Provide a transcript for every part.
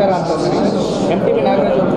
ನಿರ್ಧಾರ ಅಂತ M T B Nagaraj ಅವರು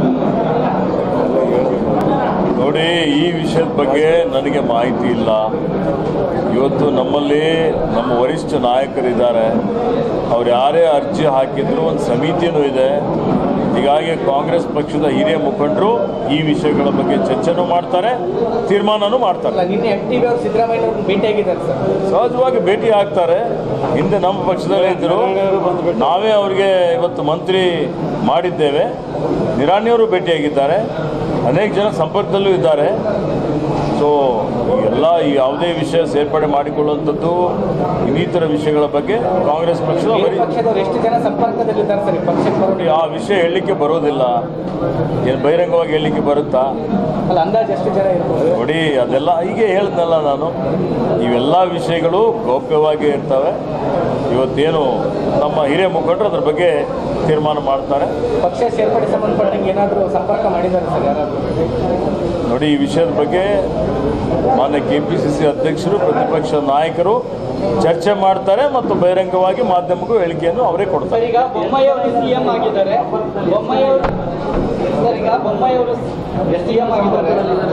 ನೋಡಿ ಈ ವಿಷಯದ ಬಗ್ಗೆ ನನಗೆ ಮಾಹಿತಿ ಇಲ್ಲ ಇವತ್ತು ನಮ್ಮಲ್ಲಿ ನಮ್ಮ ವರಿಷ್ಠ ನಾಯಕರಿದ್ದಾರೆ ಅವ್ರು ಯಾರೇ ಅರ್ಜಿ ಹಾಕಿದ್ರು ಒಂದು ಸಮಿತಿಯೂ ಇದೆ ಹೀಗಾಗಿ ಕಾಂಗ್ರೆಸ್ ಪಕ್ಷದ ಹಿರಿಯ ಮುಖಂಡರು ಈ ವಿಷಯಗಳ ಬಗ್ಗೆ ಚರ್ಚೆನೂ ಮಾಡ್ತಾರೆ ತೀರ್ಮಾನನೂ ಮಾಡ್ತಾರೆ ಅಲ್ಲ ನಿನ್ನೆ ಎಂ ಟಿ ಬಿ ಅವರು ಸಿದ್ದರಾಮಯ್ಯ ಅವ್ರನ್ನ ಭೇಟಿಯಾಗಿದ್ದಾರೆ ಸರ್ ಸಹಜವಾಗಿ ಭೇಟಿ ಆಗ್ತಾರೆ ಹಿಂದೆ ನಮ್ಮ ಪಕ್ಷದಲ್ಲೇ ಇದ್ದರು ನಾವೇ ಅವರಿಗೆ ಇವತ್ತು ಮಂತ್ರಿ ಮಾಡಿದ್ದೇವೆ ನಿರಾಣಿಯವರು ಭೇಟಿಯಾಗಿದ್ದಾರೆ ಅನೇಕ ಜನ ಸಂಪರ್ಕದಲ್ಲೂ ಇದ್ದಾರೆ ಸೊ ಎಲ್ಲ ಈ ಯಾವುದೇ ವಿಷಯ ಸೇರ್ಪಡೆ ಮಾಡಿಕೊಳ್ಳುವಂಥದ್ದು ಇನ್ನಿತರ ವಿಷಯಗಳ ಬಗ್ಗೆ ಕಾಂಗ್ರೆಸ್ ಪಕ್ಷದ ಬೇರೆ ಬರೀ ಪಕ್ಷದವರು ಎಷ್ಟು ಜನ ಸಂಪರ್ಕದಲ್ಲಿದ್ದಾರೆ ಸರ್ ಈ ಪಕ್ಷಕ್ಕೆ ಬರೋದು ಆ ವಿಷಯ ಹೇಳಲಿಕ್ಕೆ ಬರೋದಿಲ್ಲ ಏನು ಬಹಿರಂಗವಾಗಿ ಹೇಳಲಿಕ್ಕೆ ಬರುತ್ತಾ ಅಲ್ಲ ಅಂದಾಜು ಎಷ್ಟು ಜನ ಇರ್ಬೋದು ನೋಡಿ ಅದೆಲ್ಲ ಹೀಗೆ ಹೇಳ್ದಲ್ಲ ನಾನು ಇವೆಲ್ಲ ವಿಷಯಗಳು ಗೌಪ್ಯವಾಗಿ ಇರ್ತವೆ ಇವತ್ತೇನು ನಮ್ಮ ಹಿರಿಯ ಮುಖಂಡರು ಅದ್ರ ಬಗ್ಗೆ ತೀರ್ಮಾನ ಮಾಡ್ತಾರೆ ಪಕ್ಷ ಸೇರ್ಪಡೆ ಸಂಬಂಧಪಟ್ಟಂಗೆ ಏನಾದರೂ ಸಂಪರ್ಕ ಮಾಡಿದ್ದಾರೆ ಸರ್ ಯಾರಾದರೂ ನೋಡಿ ಈ ವಿಷಯದ ಬಗ್ಗೆ ಮಾನ್ಯ ಕೆ ಪಿ ಸಿ ಸಿ ಅಧ್ಯಕ್ಷರು ಪ್ರತಿಪಕ್ಷ ನಾಯಕರು ಚರ್ಚೆ ಮಾಡ್ತಾರೆ ಮತ್ತು ಬಹಿರಂಗವಾಗಿ ಮಾಧ್ಯಮಕ್ಕೂ ಹೇಳಿಕೆಯನ್ನು ಅವರೇ ಕೊಡ್ತಾರೆ ಸರ್ ಈಗ ಬೊಮ್ಮಾಯಿಯವರು ಸಿಎಂ ಆಗಿದ್ದಾರೆ ಬೊಮ್ಮಾಯಿಯವರು ಸರ್ ಈಗ ಬೊಮ್ಮಾಯಿಯವರು ಸಿಎಂ ಆಗಿದ್ದಾರೆ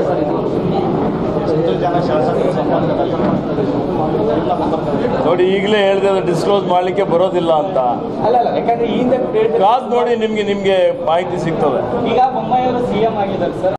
ನೋಡಿ ಈಗಲೇ ಹೇಳಿದೆ ಡಿಸ್ಕ್ಲೋಸ್ ಮಾಡಲಿಕ್ಕೆ ಬರೋದಿಲ್ಲ ಅಂತ ಅಲ್ಲ ಅಲ್ಲ ಯಾಕಂದ್ರೆ ಈ ಹಿಂದೆ ಹೇಳಿದ್ರು- ಕಾದ್ ನೋಡಿ ನಿಮಗೆ ನಿಮಗೆ ಮಾಹಿತಿ ಸಿಗ್ತದೆ ಈಗ ಬೊಮ್ಮಾಯಿಯವರು ಸಿಎಂ ಆಗಿದ್ದಾರೆ ಸರ್